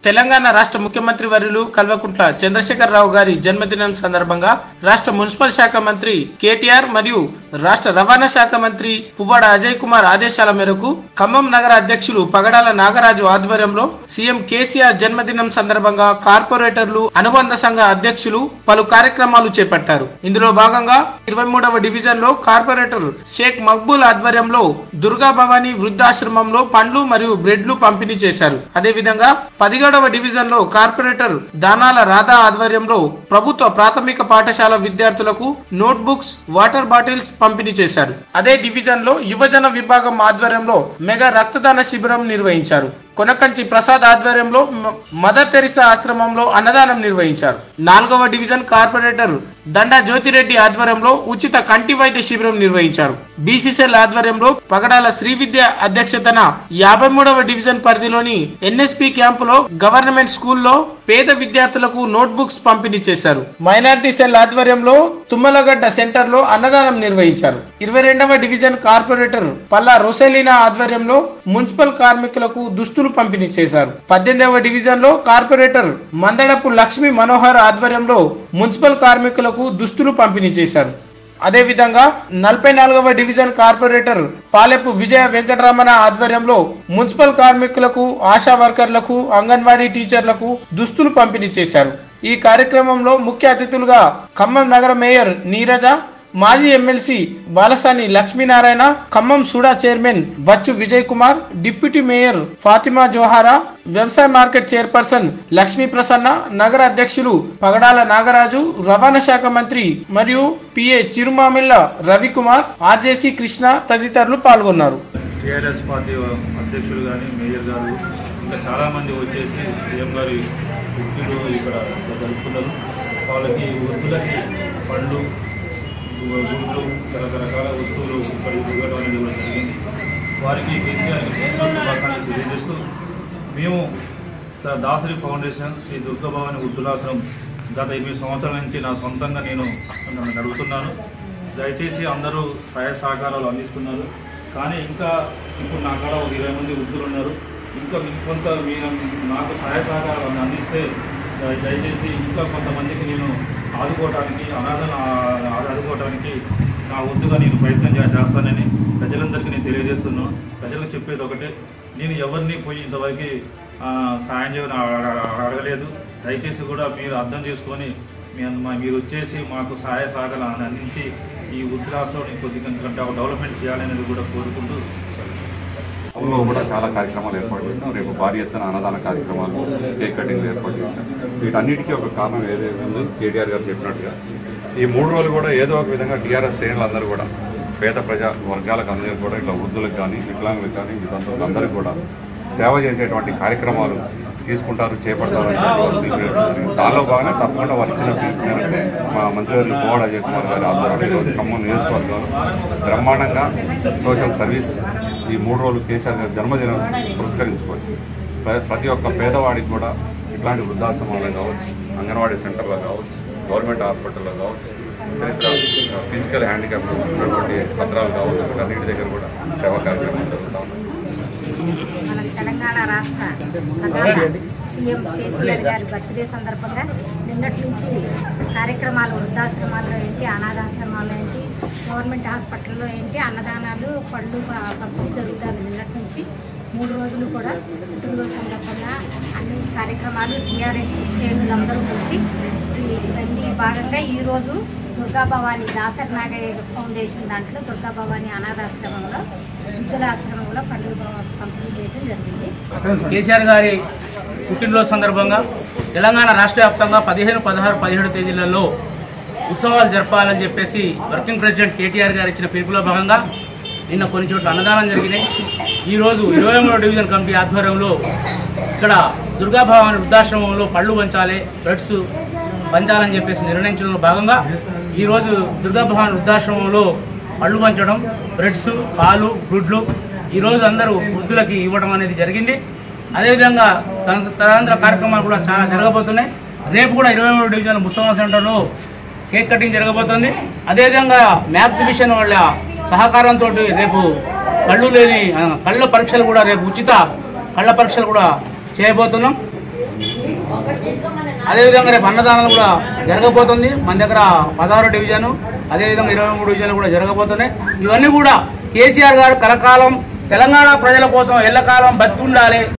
తెలంగాణ రాష్ట్ర ముఖ్యమంత్రి వర్యులు కల్వకుంట్ల చంద్రశేఖరరావు గారి జన్మదినం సందర్భంగా రాష్ట్ర మున్సిపల్ శాఖ మంత్రి కేటీఆర్ మరియు రాష్ట్ర రవాణా శాఖ మంత్రి పువ్వాడ అజయ్ కుమార్ ఆదేశాల మేరకు ఖమ్మం నగర అధ్యక్షులు పగడాల నాగరాజు ఆధ్వర్యంలో సీఎం కేసీఆర్ జన్మదినం సందర్భంగా కార్పొరేటర్లు అనుబంధ సంఘ అధ్యక్షులు పలు కార్యక్రమాలు చేపట్టారు ఇందులో భాగంగా ఇరవై మూడవ డివిజన్ లో కార్పొరేటర్ షేక్ మక్బూల్ ఆధ్వర్యంలో దుర్గా భవానీ వృద్ధాశ్రమంలో పండ్లు మరియు బ్రెడ్లు పంపిణీ చేశారు అదేవిధంగా పదిహేడవ డివిజన్ లో కార్పొరేటర్ దానాల రాధా ఆధ్వర్యంలో ప్రభుత్వ ప్రాథమిక పాఠశాల విద్యార్థులకు నోట్ బుక్స్ వాటర్ బాటిల్స్ పంపిణీ చేశారు అదే డివిజన్ లో యువజన విభాగం ఆధ్వర్యంలో మెగా రక్తదాన శిబిరం నిర్వహించారు కొనకంచి ప్రసాద్ ఆధ్వర్యంలో మ- మదర్ తెరిసా ఆశ్రమంలో అన్నదానం నిర్వహించారు నాలుగవ డివిజన్ కార్పొరేటర్ దండా జ్యోతిరెడ్డి ఆధ్వర్యంలో ఉచిత కంటి వైద్య శిబిరం నిర్వహించారు బీసీసీఎల్ ఆధ్వర్యంలో పగడాల శ్రీ విద్య అధ్యక్షతన యాభై మూడవ డివిజన్ పరిధిలోని ఎన్ఎస్పి క్యాంపులో గవర్నమెంట్ స్కూల్లో పేద విద్యార్థులకు నోట్ బుక్స్ పంపిణీ చేశారు మైనార్టీ సెల్ ఆధ్వర్యంలో తుమ్మలగడ్డ సెంటర్ లో అన్నదానం నిర్వహించారు ఇరవై రెండవ డివిజన్ కార్పొరేటర్ పల్లా రొసెలినా ఆధ్వర్యంలో మున్సిపల్ కార్మికులకు దుస్తులు పంపిణీ చేశారు పద్దెనిమిదవ డివిజన్ లో కార్పొరేటర్ మందడపు లక్ష్మీ మనోహర్ ఆధ్వర్యంలో మున్సిపల్ కార్మికులకు దుస్తులు పంపిణీ చేశారు అదేవిధంగా నలభై నాలుగవ డివిజన్ కార్పొరేటర్ పాలెపు విజయ వెంకటరమణ ఆధ్వర్యంలో మున్సిపల్ కార్మికులకు ఆశా వర్కర్లకు అంగన్వాడీ టీచర్లకు దుస్తులు పంపిణీ చేశారు ఈ కార్యక్రమంలో ముఖ్య అతిథులుగా ఖమ్మం నగర మేయర్ నీరజ మాజీ MLC Balasani Lakshminarayana Khammam SUDA chairman Bachu Vijay Kumar deputy mayor Fatima Zohara వ్యవసాయ మార్కెట్ చైర్పర్సన్ లక్ష్మీ ప్రసన్న నగర అధ్యక్షులు పగడాల నాగరాజు రవాణా శాఖ మంత్రి మరియు పిఏ చిరుమామిళ్ల రవికుమార్ ఆర్జేసీ కృష్ణ తదితరులు పాల్గొన్నారు టీఆర్ఎస్ పార్టీ అధ్యక్షులు కానీ మేయర్ గారు ఇంకా చాలామంది వచ్చేసి సీఎం గారి వృత్తులు ఇక్కడ జరుపుకున్నారు వాళ్ళకి వృద్ధులకి పండ్లు గుడ్లు రకరకాల వస్తువులు ఇక్కడ ఇవ్వడం అనేది కూడా జరిగింది వారికి కేసీఆర్కి పుట్టిన శుభాకాంక్షలు తెలియజేస్తూ మేము ద- దాసరి ఫౌండేషన్ శ్రీ దుర్గాభవాని వృద్ధులాశ్రమం గత ఎనిమిది సంవత్సరాల నుంచి నా సొంతంగా నేను నడుపుతున్నాను దయచేసి అందరూ సహాయ సహకారాలు అందిస్తున్నారు కానీ ఇంకా ఇప్పుడు నా కాడ ఒక ఇరవై మంది వృద్ధులు ఉన్నారు ఇంకా ఇంకొంత మీ నాకు సహాయ సహకారాలు అందిస్తే దయ- దయచేసి ఇంకా కొంతమందికి నేను ఆదుకోవడానికి అనాథను ఆ- ఆదుకోవడానికి నా వద్దుగా నేను ప్రయత్నం చే- చేస్తానని ప్రజలందరికీ నేను తెలియజేస్తున్నాను ప్రజలకు చెప్పేది ఒకటే నేను ఎవరిని పోయి ఇంతవరకు ఆ, సాయం చేయని అడగలేదు దయచేసి కూడా మీరు అర్థం చేసుకొని మీ మా- మీరు వచ్చేసి మాకు సహాయ సహకారాలు అందించి ఈ వృద్ధాశ్రమం కొద్దిగా కంటే డెవలప్మెంట్ చేయాలనేది కూడా కోరుకుంటూ లో కూడా చాలా కార్యక్రమాలు ఏర్పాటు చేస్తాం రేపు భారీ ఎత్తున అన్నదాన కార్యక్రమాలు కేక్ కటింగ్ ఏర్పాటు చేస్తాం వీటన్నిటికీ ఒక కారణం ఏదైతే ఉందో కేటీఆర్ గారు చెప్పినట్టుగా ఈ మూడు రోజులు కూడా ఏదో ఒక విధంగా టీఆర్ఎస్ శ్రేణులందరూ కూడా పేద ప్రజా వర్గాలకు అందరికీ కూడా ఇట్లా వృద్ధులకు కానీ వికలాంగులకు కానీ వితంతులకు అందరికీ కూడా సేవ చేసేటువంటి కార్యక్రమాలు తీసుకుంటారు చేపడతారు అని చెప్పి వారు పిలుపునివ్వడం జరిగింది. దానిలో భాగంగా తప్పకుండా వారు ఇచ్చిన పిలుపు మేరకు మా మంత్రివర్యులు పోవాడ అజయ్ కుమార్ గారి ఆధ్వర్యంలో ఈరోజు ఖమ్మం నియోజకవర్గంలో బ్రహ్మాండంగా సోషల్ సర్వీస్ ఈ మూడు రోజులు కేసీఆర్ గారి జన్మదినం పురస్కరించుకోవచ్చు ప్ర- ప్రతి ఒక్క పేదవాడికి కూడా ఇట్లాంటి వృద్ధాశ్రమాలు కావచ్చు అంగన్వాడీ సెంటర్లో కావచ్చు గవర్నమెంట్ హాస్పిటల్లో కావచ్చు ఇతర ఫిజికల్ హ్యాండిక్యాప్ ఉన్నటువంటి పత్రాలు కావచ్చు వీటన్నిటి దగ్గర కూడా సేవా కార్యక్రమాలు జరుగుతూ ఉన్నాయి మన తెలంగాణ రాష్ట్ర ప్రధాన సీఎం కేసీఆర్ గారి బర్త్డే సందర్భంగా నిన్నటి నుంచి కార్యక్రమాలు వృద్ధాశ్రమాల్లో ఏంటి అనాథాశ్రమాల్లో ఏంటి గవర్నమెంట్ హాస్పిటల్లో ఏంటి అన్నదానాలు పళ్ళు ప- పంపిణీ జరుగుతాయి నిన్నటి నుంచి మూడు రోజులు కూడా పుట్టినరోజు సందర్భంగా అన్ని కార్యక్రమాలు టీఆర్ఎస్ శ్రేణులందరూ కలిసి ఈ- ఇవన్నీ భాగంగా ఈరోజు దుర్గా భవానీ దాసర్ నాగయ్య ఫౌండేషన్ దాంట్లో దుర్గా భవానీ అనాథాశ్రమంలో వృద్ధుల ఆశ్రమంలో పండుగ పంపిణీ చేయడం జరిగింది కేసీఆర్ గారి పుట్టినరోజు సందర్భంగా తెలంగాణ రాష్ట్ర వ్యాప్తంగా పదిహేను పదహారు పదిహేడు తేదీలలో ఉత్సవాలు జరపాలని చెప్పేసి వర్కింగ్ ప్రెసిడెంట్ కేటీఆర్ గారు ఇచ్చిన పిలుపులో భాగంగా నిన్న కొన్ని చోట్ల అన్నదానం జరిగినాయి ఈరోజు ఇరవై మూడో డివిజన్ కమిటీ ఆధ్వర్యంలో ఇక్కడ దుర్గాభవాని వృద్ధాశ్రమంలో పళ్ళు పంచాలి బ్రెడ్స్ పంచాలని చెప్పేసి నిర్ణయించడంలో భాగంగా ఈరోజు దుర్గాభవాని వృద్ధాశ్రమంలో పళ్ళు పంచడం బ్రెడ్స్ పాలు గుడ్లు ఈరోజు అందరూ వృద్ధులకి ఇవ్వడం అనేది జరిగింది అదేవిధంగా తన- తదనంతర కార్యక్రమాలు కూడా చాలా జరగబోతున్నాయి రేపు కూడా ఇరవై మూడు డివిజన్ ముస్తఫా సెంటర్లో కేక్ కటింగ్ జరగబోతుంది అదేవిధంగా మ్యాథ్స్ మిషన్ వాళ్ళ సహకారంతో రేపు కళ్ళు లేని ఆ, కళ్ళ పరీక్షలు కూడా రేపు ఉచిత కళ్ళ పరీక్షలు కూడా చేయబోతున్నాం అదేవిధంగా రేపు అన్నదానం కూడా జరగబోతుంది మన దగ్గర పదహారు డివిజన్ అదేవిధంగా ఇరవై మూడు డివిజన్లు కూడా జరగబోతున్నాయి ఇవన్నీ కూడా కేసీఆర్ గారు కలకాలం తెలంగాణ ప్రజల కోసం ఎల్లకాలం బతికుండాలి